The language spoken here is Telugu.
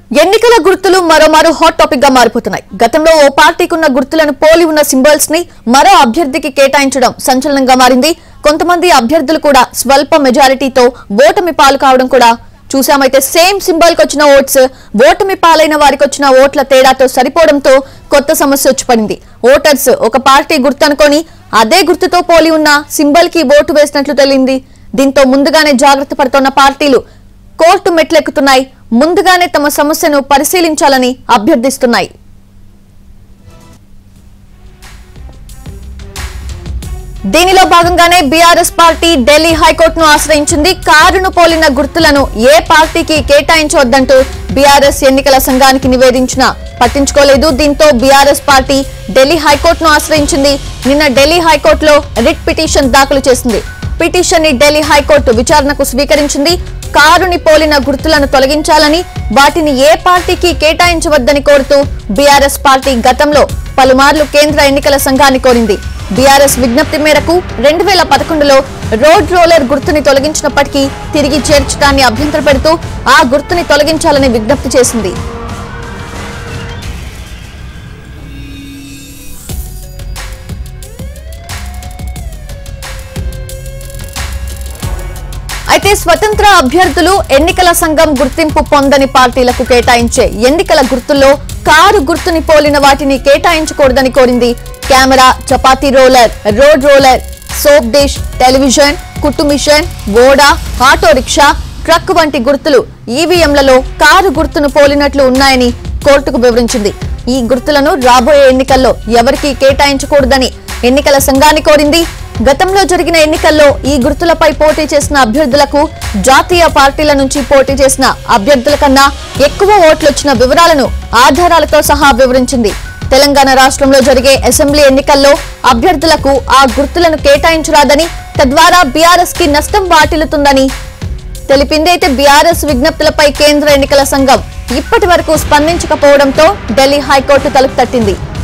ఎన్నికల గుర్తులు మరోమారు హాట్ టాపిక్ గా మారిపోతున్నాయి గతంలో ఓ పార్టీకి ఉన్న గుర్తులను పోలి ఉన్న సింబల్స్ ని మరో అభ్యర్థికి కేటాయించడం సంచలనంగా మారింది కొంతమంది అభ్యర్థులు కూడా స్వల్ప మెజారిటీతో ఓటమి పాలు కావడం కూడా చూసామైతే సేమ్ సింబల్ కి వచ్చిన ఓట్స్ ఓటమి పాలైన వారికి వచ్చిన ఓట్ల తేడాతో సరిపోవడంతో కొత్త సమస్య వచ్చి పడింది ఓటర్స్ ఒక పార్టీ గుర్తు అనుకొని అదే గుర్తుతో పోలి ఉన్న సింబల్ కి ఓటు వేసినట్లు తెలియంది దీంతో ముందుగానే జాగ్రత్త పడుతున్న పార్టీలు కోర్టు మెట్లెక్కుతున్నాయి ముందుగానే తమ సమస్యను పరిశీలించాలని అభ్యర్థిస్తున్నాయి దీనిలో భాగంగానే బీఆర్ఎస్ పార్టీ ఢిల్లీ హైకోర్టును ఆశ్రయించింది కారును పోలిన గుర్తులను ఏ పార్టీకి కేటాయించవద్దంటూ బీఆర్ఎస్ ఎన్నికల సంఘానికి నివేదించిన పట్టించుకోలేదు దీంతో బీఆర్ఎస్ పార్టీ ఢిల్లీ హైకోర్టును ఆశ్రయించింది నిన్న ఢిల్లీ హైకోర్టులో రిట్ పిటిషన్ దాఖలు చేసింది పిటిషన్ ని ఢిల్లీ హైకోర్టు విచారణకు స్వీకరించింది కారుని పోలిన గుర్తులను తొలగించాలని వాటిని ఏ పార్టీకి కేటాయించవద్దని కోరుతూ బీఆర్ఎస్ పార్టీ గతంలో పలుమార్లు కేంద్ర ఎన్నికల సంఘాన్ని కోరింది బీఆర్ఎస్ విజ్ఞప్తి మేరకు రెండు వేల పదకొండులో రోడ్ రోలర్ గుర్తుని తొలగించినప్పటికీ తిరిగి చేర్చడాన్ని అభ్యంతర పెడుతూ ఆ గుర్తుని తొలగించాలని విజ్ఞప్తి చేసింది అయితే స్వతంత్ర అభ్యర్థులు ఎన్నికల సంఘం గుర్తింపు పొందని పార్టీలకు కేటాయించే ఎన్నికల గుర్తుల్లో కారు గుర్తుని పోలిన వాటిని కేటాయించకూడదని కోరింది camera chapati roller road roller soap dish television కుట్టు మిషన్ ఓడా ఆటో రిక్షా ట్రక్ వంటి గుర్తులు ఈవీఎంలలో కారు గుర్తును పోలినట్లు ఉన్నాయని కోర్టుకు వివరించింది ఈ గుర్తులను రాబోయే ఎన్నికల్లో ఎవరికీ కేటాయించకూడదని ఎన్నికల సంఘాన్ని కోరింది గతంలో జరిగిన ఎన్నికల్లో ఈ గుర్తులపై పోటీ చేసిన అభ్యర్థులకు జాతీయ పార్టీల నుంచి పోటీ చేసిన అభ్యర్థుల కన్నా ఎక్కువ ఓట్లొచ్చిన వివరాలను ఆధారాలతో సహా వివరించింది తెలంగాణ రాష్ట్రంలో జరిగే అసెంబ్లీ ఎన్నికల్లో అభ్యర్థులకు ఆ గుర్తులను కేటాయించరాదని తద్వారా బీఆర్ఎస్ కి నష్టం వాటిల్లుతుందని తెలిపింది అయితే బీఆర్ఎస్ విజ్ఞప్తులపై కేంద్ర ఎన్నికల సంఘం ఇప్పటి వరకు స్పందించకపోవడంతో ఢిల్లీ హైకోర్టు తలుపు తట్టింది